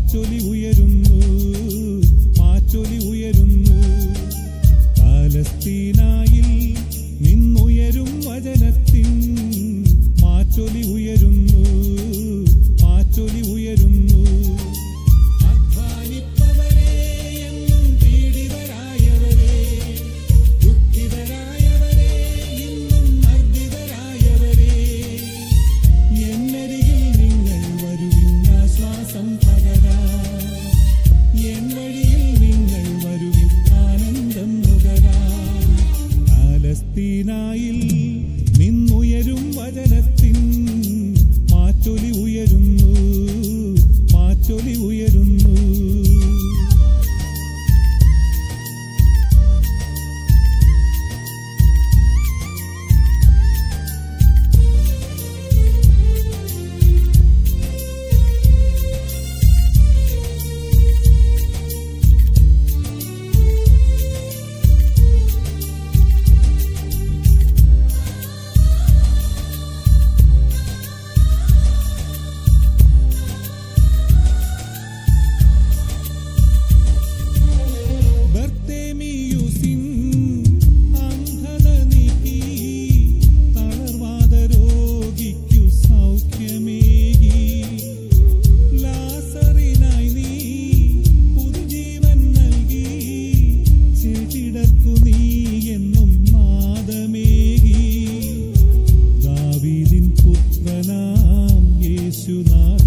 മാറ്റൊലി ഉയരുന്നു മാറ്റൊലി ഉയരുന്നു പാലസ്തീനായിൽ നിന്നുയരും വചനത്തിൻ മാറ്റൊലി ഉയരുന്നു മാറ്റൊലി ഉയരുന്നു അധ്വാനിപ്പവരേ എന്നും പീഡിതരായവരേ ദുഃഖിതരായവരേ ഇന്നും മർദ്ദിതരായവരേ എന്നരികിൽ നിങ്ങൾ വരുവിൻ ആശ്വാസം പകരാൻ എൻ വഴിയിൽ നിങ്ങൾ വരുവിൻ ആനന്ദം നുകരാൻ പാലസ്തീനായിൽ നിന്നുയരും വചനത്തിൻ മാറ്റൊലി ഉയരുന്നു മാറ്റൊലി ഉയരുന്നു ബർത്തേമിയൂസിൻ അന്ധത നീക്കി തളർവാദ രോഗിക്കു സൗഖ്യമേകി ലാസറിനായി നീ പുതുജീവൻ നൽകി ചെകിടർക്കു നീ എന്നും നാദമേകി ദാവീദിൻ പുത്രനാം യേശുനാഥ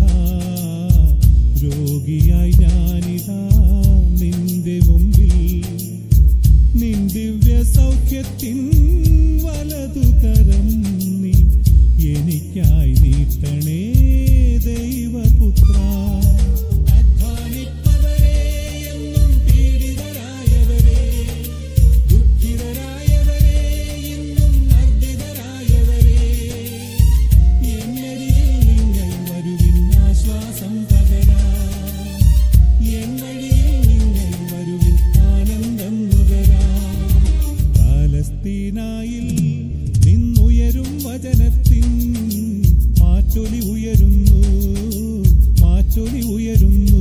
രോഗിയായി ഞാനിതാ നിന്റെ മുമ്പിൽ നിൻ ദിവ്യ സൗഖ്യത്തിൻ വലതുകരം നീ എനിക്കായി നീട്ടണേ ദൈവപുത്ര അധ്വാനിപ്പവരേ എന്നും പീഡിതരായവരേ ദുഃഖിതരായവരേ ഇന്നും മർദ്ദിതരായവരേ എന്നരികിൽ നിങ്ങൾ വരുവിൻ ആശ്വാസം പകരാൻ എൻ വഴിയിൽ നിങ്ങൾ വരുവിൻ ആനന്ദം നുകരാൻ പാലസ്തീനായിൽ നിന്നുയരും വചനത്തിൻ മാറ്റൊലി ഉയരുന്നു മാറ്റൊലി ഉയരുന്നു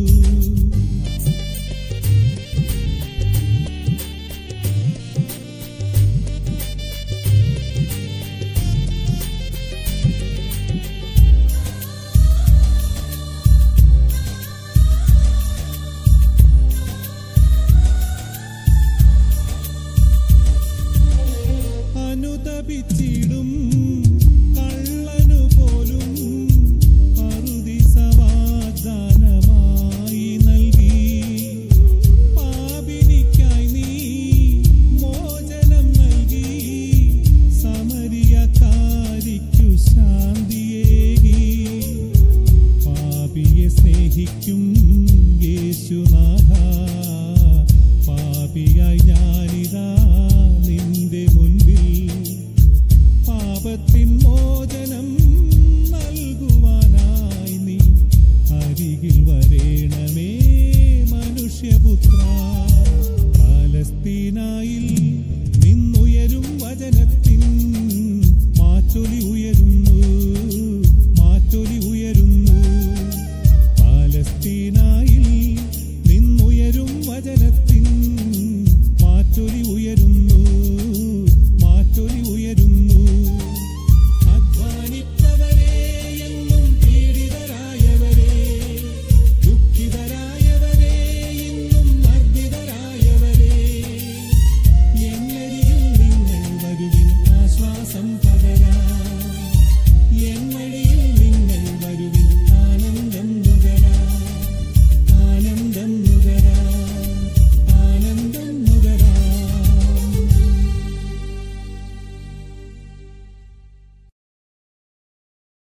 അനുതപിച്ചിടും കള്ളനു പോലും അറുതി സമാധാനമായി നൽകി പാപിനിക്കായി നീ മോചനം നൽകി സമരിയക്കാരിക്കു ശാന്തിയേകി പാപിയെ സ്നേഹിക്കും യേശുനാഥ പാപിയായി ഞാൻ